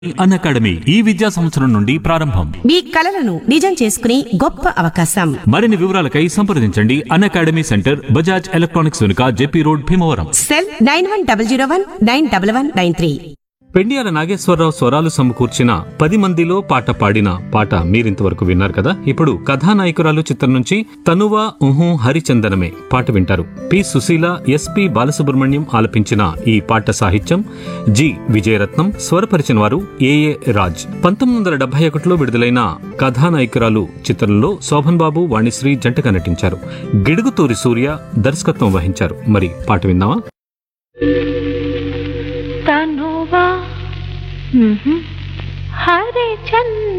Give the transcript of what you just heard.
అన్ academy ఈ విద్యా సంవత్సరం నుండి ప్రారంభం మీ కలలను నిజం చేసుకునే గొప్ప అవకాశం మరిన్ని వివరాలకై సంప్రదించండి అన్ అకాడమీ సెంటర్ బజాజ్ ఎలక్ట్రానిక్స్ వెనుక JP road Bhimavaram cell nine one double zero one nine double one nine three Pendyala Nageswara Rao స్వరాలు సమకూర్చిన పది మందిలో పాట పాడిన పాట మీరింతవరకు విన్నారు కదా ఇప్పుడు కథానాయకురాలు చిత్రం నుంచి తనువా ఉహు హరిచందనమే పాట వింటారు పి సుశీల ఎస్పి బాలసుబ్రహ్మణ్యం ఆలపించిన ఈ పాట సాహిత్యం జి విజయరత్నం స్వరపరిచిన వారు ఏఏ రాజ్ పంతొమ్మిది వందల డెబ్బై ఒకటిలో విడుదలైన కథానాయకురాలు చిత్రంలో శోభన్ బాబు వాణిశ్రీ జంటగా నటించారు గిడుగుతూరి సూర్య దర్శకత్వం వహించారు మరి పాట విందామా తనువా హరిచంద్ర